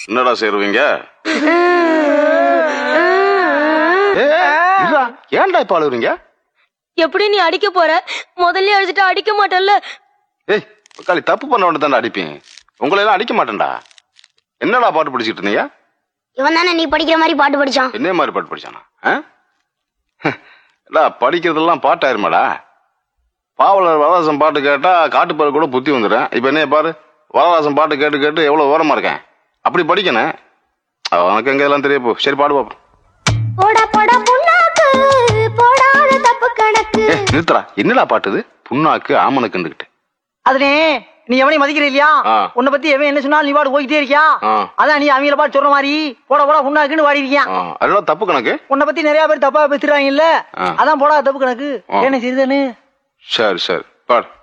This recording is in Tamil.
என்னடா சேருவீங்க ஏன்டா இப்ப அழுகுறீங்க எப்படி நீ அடிக்க போற முதல்ல அடிச்சுட்டு அடிக்க மாட்டல்ல ஏய் காலி தப்பு பண்ண உடனே தானே அடிப்பேன் உங்களை எல்லாம் அடிக்க மாட்டேன்டா என்னடா பாட்டு படிச்சிட்டு இருந்தீங்க இவன் தானே நீ படிக்கிற மாதிரி பாட்டு படிச்சான் என்ன மாதிரி பாட்டு படிச்சானா ஆ? டா படிக்கிறதெல்லாம் பாட்டாயிருமாடா பாவலர் வரதாசன் பாட்டு கேட்டா காட்டுப்பாரு கூட புத்தி வந்துடும் இப்ப என்ன பாரு வரதாசன் பாட்டு கேட்டு கேட்டு எவ்வளவு ஓரமா இருக்கேன் அப்படி படிக்கணும் உனக்கு எங்க இதெல்லாம் தெரிய போ சரி பாடு பாப்போம் போடா போடா புண்ணாக்கு போடாத தப்பு கணக்கு ஏ நிறுத்தடா என்னடா பாட்டு இது புண்ணாக்கு ஆமனுக்குண்டுகிட்டு அதுனே நீ எவனையும் மதிக்கிற இல்லையா ஆ. உன்னை பத்தி எவன் என்ன சொன்னாலும் நீ பாடு போய்கிட்டே இருக்கியா ஆ. அதான் நீ அவங்கள பாட்டு சொல்ற மாதிரி போட போட உன்னாக்குன்னு வாடி இருக்கியா ஆ, அதெல்லாம் தப்பு கணக்கு உன்னை பத்தி நிறைய பேர் தப்பா பேசுறாங்க இல்ல ஆ. அதான் போடா தப்பு கணக்கு ஆ. என்ன சிறிதனு சரி சரி பாடு